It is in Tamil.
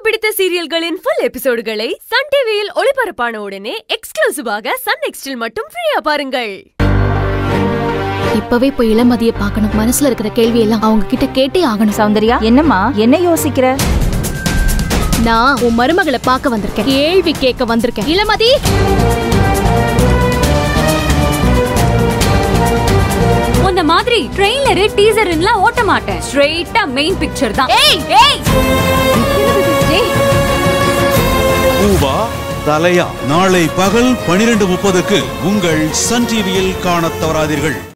பிடித்த சீரியல்களின் ஃபுல் எபிசோடுகளை சன் டிவியில் ஒளிபரப்பான உடனே எக்ஸ்க்ளூசிவாக சன் நெக்ஸ்டில் மட்டும் ஃப்ரீயா பாருங்கள் இப்பவே போய் இளமதிய பார்க்கணும் மனசுல இருக்கிற கேள்வி எல்லாம் அவங்க கிட்ட கேட்டே ஆகணும் சௌந்தர்யா என்னம்மா என்ன யோசிக்கிற நான் உன் மருமகளை பார்க்க வந்திருக்கேன் கேள்வி கேட்க வந்திருக்கேன் இளமதி உன்ன மாதிரி ட்ரெய்லர் டீசர்லாம் ஓட்ட மாட்டேன் ஸ்ட்ரெயிட்டா மெயின் பிக்சர் தான் ஏய் ஏய் ஏய் பூவா தலையா நாளை பகல் பனிரெண்டு முப்பதுக்கு உங்கள் சன் டிவியில் காணத் தவறாதீர்கள்